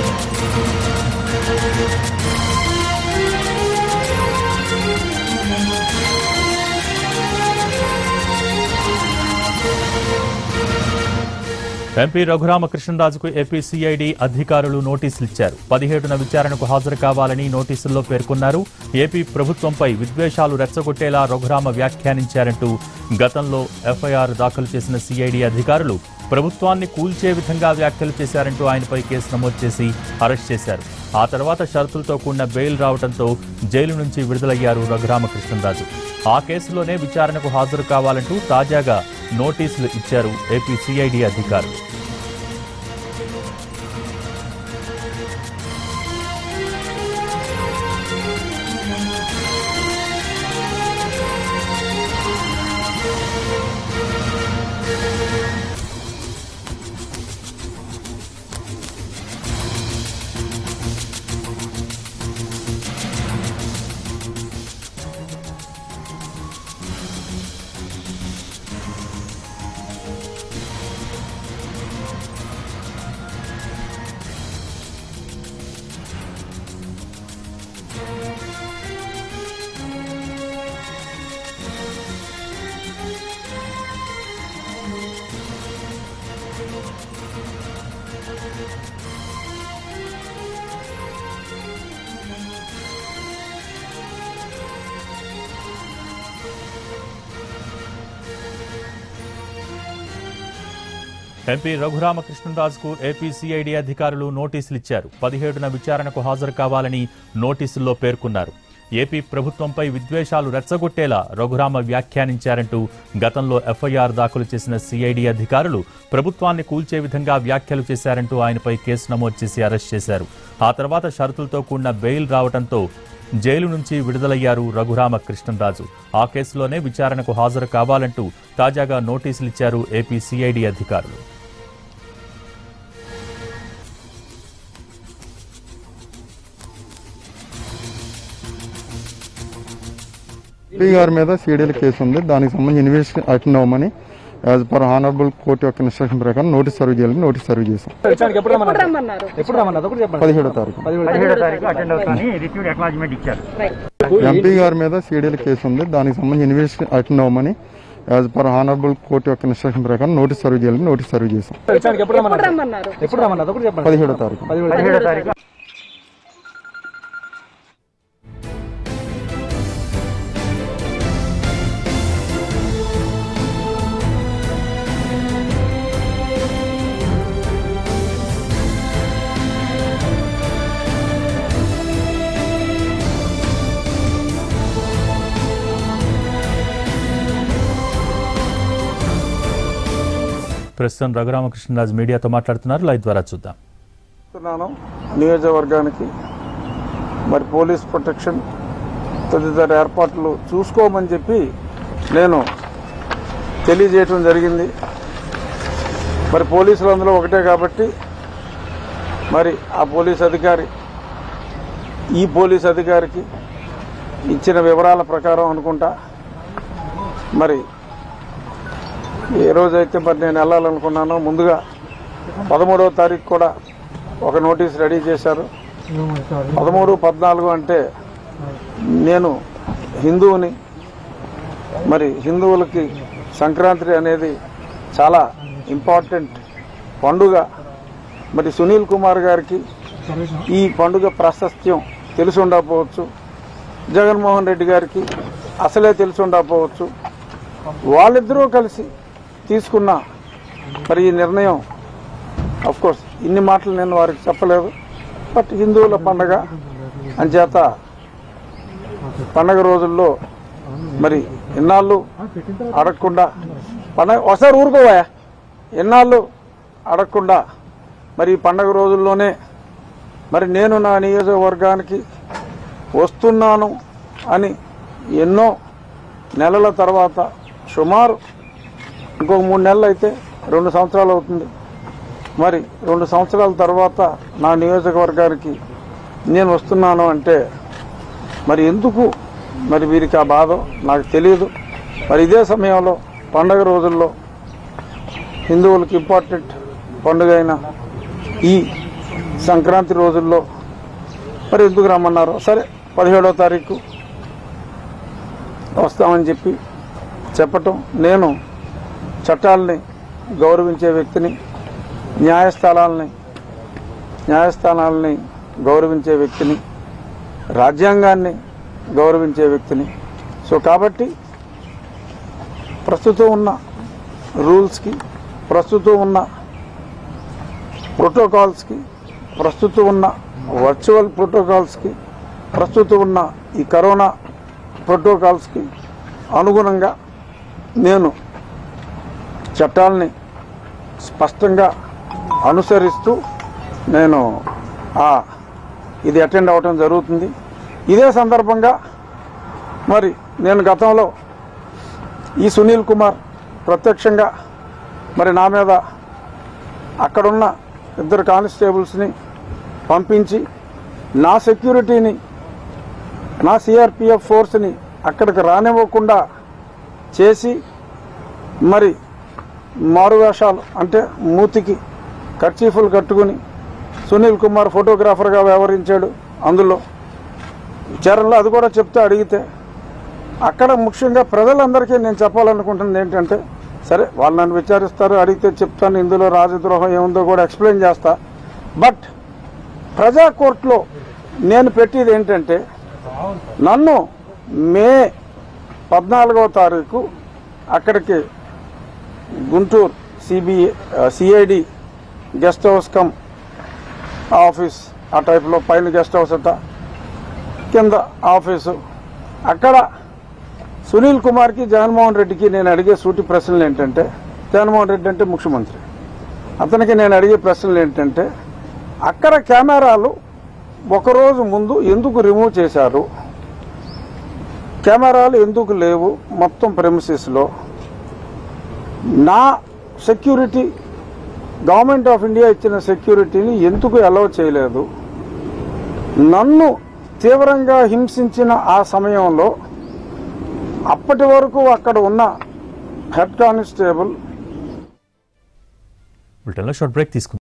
MP రఘురామకృష్ణరాజుకు AP CID అధికారులు నోటీసులు ఇచ్చారు పదిహేడున విచారణకు హాజరు కావాలని నోటీసుల్లో పేర్కొన్నారు ఏపీ ప్రభుత్వంపై విద్వేషాలు రెచ్చగొట్టేలా రఘురామ వ్యాఖ్యానించారంటూ గతంలో ఎఫ్ఐఆర్ దాఖలు చేసిన సిఐడి అధికారులు ప్రభుత్వాన్ని కూల్చే విధంగా వ్యాఖ్యలు చేశారంటూ ఆయనపై కేసు నమోదు చేసి అరెస్ట్ చేశారు ఆ తర్వాత షరతులతో కూడిన బెయిల్ రావడంతో జైలు నుంచి విడుదలయ్యారు రఘురామకృష్ణరాజు ఆ కేసులోనే విచారణకు హాజరు కావాలంటూ తాజాగా నోటీసులు ఇచ్చారు ఏపీ సిఐడి అధికారులు ఎంపీ రఘురామకృష్ణరాజుకు ఏపీ సిఐడి అధికారులు నోటీసులు ఇచ్చారు పదిహేడున విచారణకు హాజరు కావాలని నోటీసుల్లో పేర్కొన్నారు ఏపీ ప్రభుత్వంపై విద్వేషాలు రెచ్చగొట్టేలా రఘురామ వ్యాఖ్యానించారంటూ గతంలో ఎఫ్ఐఆర్ దాఖలు చేసిన సిఐడి అధికారులు ప్రభుత్వాన్ని కూల్చే విధంగా వ్యాఖ్యలు చేశారంటూ ఆయనపై కేసు నమోదు చేసి అరెస్ట్ చేశారు ఆ తర్వాత షరతులతో కూడిన బెయిల్ రావడంతో జైలు నుంచి విడుదలయ్యారు రఘురామ కృష్ణరాజు ఆ కేసులోనే విచారణకు హాజరు కావాలంటూ తాజాగా నోటీసులు ఇచ్చారు ఏపీ సిఐడి అధికారులు ఎంపీ గారి మీద సీడీఎల్ కేసు ఉంది దానికి సంబంధించి ఇన్వెస్టిగేషన్ అటెండ్ అవ్వమని యాజ్ పర్ హానరబుల్ కోర్టు యొక్క ఇన్స్ట్రక్షన్ ప్రకారం నోటీస్ సర్వ్ చేయాలని నోటీస్ సర్వ్ చేశాం విచారణకి ఎప్పుడు ఎప్పుడు రమ్మన్నారు రమ్మన్నారు ఎప్పుడు రమ్మన్నారు ఒకటి చెప్పండి పదిహేడో తారీఖు పదిహేడో తారీఖు అటెండ్ అవుతామని రిసీవ్డ్ అక్నాలజ్మెంట్ ఇచ్చారు ఎంపీ గారి మీద సీడీఎల్ కేసు ఉంది దానికి సంబంధించి ఇన్వెస్టిగేషన్ అటెండ్ అవ్వమని యాజ్ పర్ హానరబుల్ కోర్టు యొక్క ఇన్స్ట్రక్షన్ ప్రకారం నోటీస్ సర్వ్ చేయాలని నోటీస్ సర్వ్ చేశాం విచారణకి ఎప్పుడు ఎప్పుడు రమ్మన్నారు రమ్మన్నారు ఎప్పుడు రమ్మన్నారు ఒకటి చెప్పండి పదిహేడో తారీఖు పదిహేడో తారీఖు ప్రస్తుతం రఘురామకృష్ణరాజు మీడియాతో మాట్లాడుతున్నారు లైవ్ ద్వారా చూద్దాం చెప్తున్నాను నియోజకవర్గానికి మరి పోలీస్ ప్రొటెక్షన్ తదితర ఏర్పాట్లు చూసుకోమని చెప్పి నేను తెలియజేయటం జరిగింది మరి పోలీసులు అందులో ఒకటే కాబట్టి మరి ఆ పోలీస్ అధికారి ఈ పోలీస్ అధికారికి ఇచ్చిన వివరాల ప్రకారం అనుకుంటా మరి ఏ రోజైతే మరి నేను వెళ్ళాలనుకున్నానో ముందుగా పదమూడవ తారీఖు కూడా ఒక నోటీస్ రెడీ చేశారు పదమూడు పద్నాలుగు అంటే నేను హిందువుని మరి హిందువులకి సంక్రాంతి అనేది చాలా ఇంపార్టెంట్ పండుగ మరి సునీల్ కుమార్ గారికి ఈ పండుగ ప్రాశస్త్యం తెలిసి ఉండకపోవచ్చు జగన్మోహన్ రెడ్డి గారికి అసలే తెలిసి ఉండకపోవచ్చు వాళ్ళిద్దరూ కలిసి తీసుకున్న మరి ఈ నిర్ణయం అఫ్ కోర్స్ ఇన్ని మాటలు నేను వారికి చెప్పలేదు బట్ హిందువుల పండగ అంచేత పండగ రోజుల్లో మరి ఎన్నాళ్ళు అడగకుండా పండగ ఒకసారి ఊరుకోవాయా ఎన్నాళ్ళు అడగకుండా మరి ఈ పండగ రోజుల్లోనే మరి నేను నా నియోజకవర్గానికి వస్తున్నాను అని ఎన్నో నెలల తర్వాత సుమారు ఇంకొక మూడు నెలలు అయితే రెండు సంవత్సరాలు అవుతుంది మరి రెండు సంవత్సరాల తర్వాత నా నియోజకవర్గానికి నేను వస్తున్నాను అంటే మరి ఎందుకు మరి వీరికి ఆ బాధ నాకు తెలియదు మరి ఇదే సమయంలో పండగ రోజుల్లో హిందువులకు ఇంపార్టెంట్ పండుగ అయిన ఈ సంక్రాంతి రోజుల్లో మరి ఎందుకు రమ్మన్నారు సరే పదిహేడో తారీఖు వస్తామని చెప్పి చెప్పటం నేను చట్టాలని గౌరవించే వ్యక్తిని న్యాయస్థానాలని న్యాయస్థానాలని గౌరవించే వ్యక్తిని రాజ్యాంగాన్ని గౌరవించే వ్యక్తిని సో కాబట్టి ప్రస్తుతం ఉన్న రూల్స్కి ప్రస్తుతం ఉన్న ప్రోటోకాల్స్కి ప్రస్తుతం ఉన్న వర్చువల్ ప్రోటోకాల్స్కి ప్రస్తుతం ఉన్న ఈ కరోనా ప్రోటోకాల్స్కి అనుగుణంగా నేను చట్టాలని స్పష్టంగా అనుసరిస్తూ నేను ఆ ఇది అటెండ్ అవ్వటం జరుగుతుంది ఇదే సందర్భంగా మరి నేను గతంలో ఈ సునీల్ కుమార్ ప్రత్యక్షంగా మరి నా మీద అక్కడున్న ఇద్దరు కానిస్టేబుల్స్ని పంపించి నా సెక్యూరిటీని నా సిఆర్పిఎఫ్ ఫోర్స్ని అక్కడికి రానివ్వకుండా చేసి మరి మారువేషాలు అంటే మూతికి కర్చీఫులు కట్టుకుని సునీల్ కుమార్ ఫోటోగ్రాఫర్గా వ్యవహరించాడు అందులో విచారణలో అది కూడా చెప్తే అడిగితే అక్కడ ముఖ్యంగా ప్రజలందరికీ నేను చెప్పాలనుకుంటుంది ఏంటంటే సరే వాళ్ళు నన్ను విచారిస్తారు అడిగితే చెప్తాను ఇందులో రాజద్రోహం ఏముందో కూడా ఎక్స్ప్లెయిన్ చేస్తా బట్ ప్రజా కోర్టులో నేను పెట్టేది ఏంటంటే నన్ను మే పద్నాలుగో తారీఖు అక్కడికి Guntur CBI CID guest house come office ఆ టైప్లో పైన గెస్ట్ హౌస్ అట కింద ఆఫీసు అక్కడ సునీల్ కుమార్కి జగన్మోహన్ రెడ్డికి నేను అడిగే సూటి ప్రశ్నలు ఏంటంటే జగన్మోహన్ రెడ్డి అంటే ముఖ్యమంత్రి అతనికి నేను అడిగే ప్రశ్నలు ఏంటంటే అక్కడ కెమెరాలు ఒకరోజు ముందు ఎందుకు రిమూవ్ చేశారు కెమెరాలు ఎందుకు లేవు మొత్తం ప్రెమిసెస్లో నా సెక్యూరిటీ గవర్నమెంట్ ఆఫ్ ఇండియా ఇచ్చిన సెక్యూరిటీని ఎందుకు అలౌ చేయలేదు నన్ను తీవ్రంగా హింసించిన ఆ సమయంలో అప్పటి వరకు అక్కడ ఉన్న హెడ్ కానిస్టేబుల్ బ్రిటన్లో షార్ట్ బ్రేక్ తీసుకుందాం